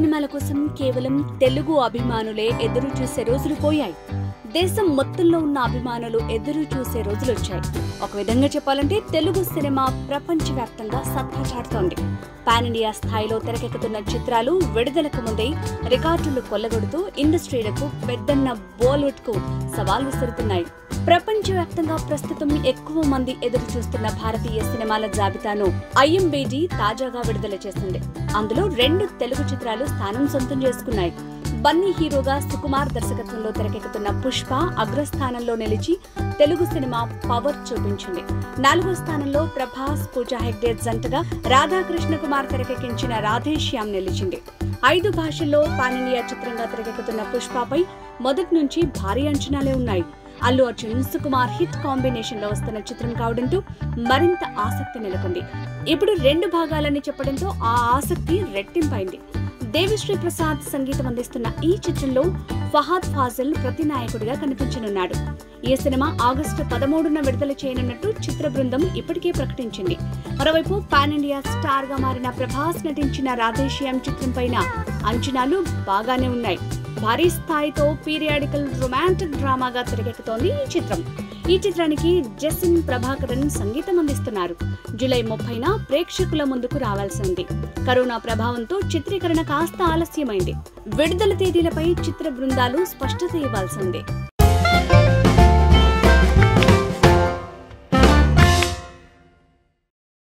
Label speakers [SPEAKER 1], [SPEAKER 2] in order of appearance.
[SPEAKER 1] సినిమాల కోసం కేవలం తెలుగు అభిమానులే ఎదురు చూసే రోజులు పోయాయి దేశం మొత్తంలో ఉన్న అభిమానులు ఎదురు చూసే రోజులు వచ్చాయి ఒక విధంగా చెప్పాలంటే తెలుగు సినిమా ప్రపంచవ్యాప్తంగా సత్తా చాటుతోంది పాన్ ఇండియా స్థాయిలో తెరకెక్కుతున్న చిత్రాలు విడుదలకు ముందే రికార్డులు కొల్లగొడుతూ ఇండస్ట్రీలకు పెద్దన్న బాలీవుడ్ కు సవాల్ విసురుతున్నాయి ప్రపంచవ్యాప్తంగా ప్రస్తుతం ఎక్కువ మంది ఎదురు చూస్తున్న భారతీయ సినిమాల జాబితాను ఐఎంబిడి తాజాగా విడుదల చేసింది అందులో రెండు తెలుగు చిత్రాలు స్థానం సొంతం చేసుకున్నాయి బన్నీ హీరోగా సుకుమార్ దర్శకత్వంలో తెరకెక్కుతున్న పుష్ప అగ్రస్థానంలో నిలిచి తెలుగు సినిమా పవర్ చూపించింది నాలుగో స్థానంలో ప్రభాస్ పూజా హెగ్డే జంటగా రాధాకృష్ణ కుమార్ తెరకెక్కించిన రాధేశ్యామ్ నిలిచింది ఐదు భాషల్లో పాన్ ఇండియా చిత్రంగా తెరకెక్కుతున్న పుష్పపై మొదటి నుంచి భారీ అంచనాలే ఉన్నాయి అల్లు అర్జున్ సుకుమార్ హిట్ కాంబినేషన్ లో వస్తున్న చిత్రం కావడంతో మరింత ఆసక్తి నెలకొంది ఇప్పుడు రెండు భాగాలని చెప్పడంతో ఆ ఆసక్తి రెట్టింపైంది దేవిశ్రీ ప్రసాద్ సంగీతం అందిస్తున్న ఈ చిత్రంలో ఫహాద్ ఫాజిల్ ప్రతినాయకుడిగా కనిపించనున్నాడు ఈ సినిమా ఆగస్టు పదమూడున విడుదల చేయనున్నట్టు చిత్ర బృందం ఇప్పటికే ప్రకటించింది మరోవైపు పాన్ ఇండియా స్టార్ గా మారిన ప్రభాస్ నటించిన రాధేశ్యాం చిత్రం పైన అంచనాలు బాగానే ఉన్నాయి భారీ స్థాయితో పీరియాడికల్ రొమాంటిక్ డ్రామాగా తెరకెక్కుతోంది ఈ చిత్రం ఈ చిత్రానికి జసిన్ ప్రభాకరన్ సంగీతం అందిస్తున్నారు జూలై ముప్పైన ప్రేక్షకుల ముందుకు రావాల్సి ఉంది కరోనా ప్రభావంతో చిత్రీకరణ కాస్త ఆలస్యమైంది విడుదల తేదీలపై చిత్ర బృందాలు స్పష్టత ఇవ్వాల్సి ఉంది